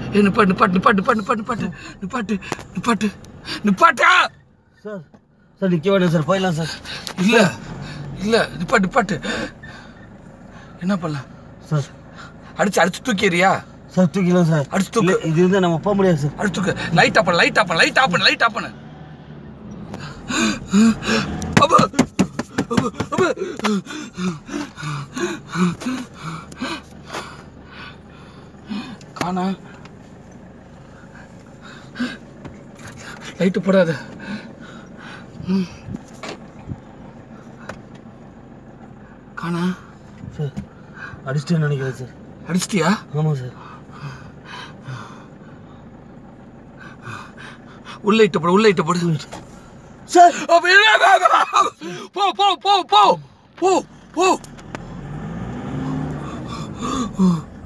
ஏ நிப்பாட்டு நிப்பாட்டு நிப்பாட்டு நிப்பாட்டு நிப்பாட்டு நிப்பாட்டு நிப்பாட்டு நிப்பாட்டா சார் சார் நிற்க வேண்டாம் சார் போயிடலாம் சார் இல்ல இல்ல நிப்பாட்டு நிப்பாட்டு என்ன பண்ணலாம் சார் அடிச்சு அடிச்சு தூக்கிறியா சார் தூக்கிடலாம் சார் அடிச்சு தூக்கு. இல்லை, இது இருந்தால் நம்ம போக முடியாது சார் அடிச்சு தூக்கு லைட் ஆப் பண்ணு லைட் ஆப் பண்ணு லைட் ஆப் பண்ணு லைட் ஆப் பண்ணு அப்பா அப்பா, அப்பா. காணா லைட்டு போடாத ம். காணா சார் அடிச்சிட்டேன்னு நினைக்கிறேன் சார் அடிச்சிட்டியா ஆமாம் சார் உள்ள இட்டு போடு உள்ள இட்டு போடு சார் அப்ப இல்ல, வா, வா, வா. போ போ போ போ போ போ